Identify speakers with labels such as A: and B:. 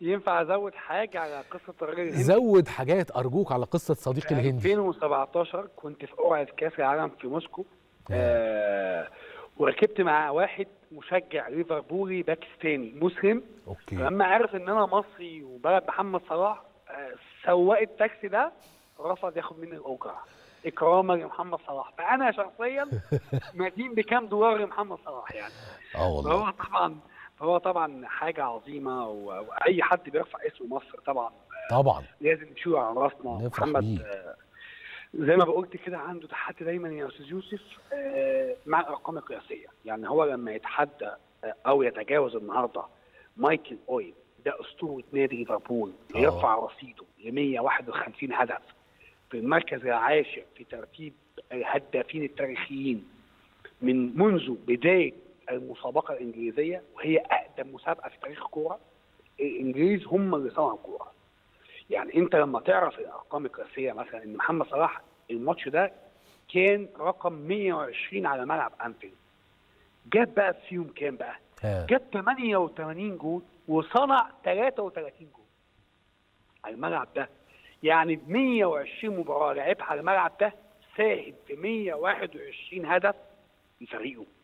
A: ينفع ازود حاجه على قصه الراجل الهندي
B: زود حاجات ارجوك على قصه صديقي
A: في
B: الهندي
A: 2017 كنت في قرعه كاس العالم في موسكو آه وركبت مع واحد مشجع ليفربولي باكستاني مسلم
B: اوكي
A: فلما عرف ان انا مصري وبلد محمد صلاح آه، سواق التاكسي ده رفض ياخد مني الاجره اكراما لمحمد صلاح فانا شخصيا مدين بكام دولار لمحمد صلاح يعني
B: اه والله
A: فهو طبعا فهو طبعا حاجه عظيمه و- واي حد بيرفع اسم مصر طبعا
B: طبعا
A: لازم نشيله على راسنا
B: نفرح
A: محمد
B: بيه.
A: آه، زي ما بقولت كده عنده تحدي دايما يا استاذ يوسف آه، مع الارقام القياسيه يعني هو لما يتحدى آه، او يتجاوز النهارده مايكل اويل ده اسطوره نادي ليفربول
B: آه.
A: يرفع رصيده ل 151 هدف في المركز العاشر في ترتيب الهدافين التاريخيين من منذ بدايه المسابقه الانجليزيه وهي اقدم مسابقه في تاريخ الكوره الانجليز هم اللي صنعوا الكوره يعني انت لما تعرف الارقام القياسيه مثلا ان محمد صلاح الماتش ده كان رقم 120 على ملعب انفيلد جاب بقى فيهم كام بقى؟
B: ها.
A: جاب 88 جول وصنع 33 جول على الملعب ده يعني ب 120 مباراه لعبها على الملعب ده ساهم في 121 هدف لفريقه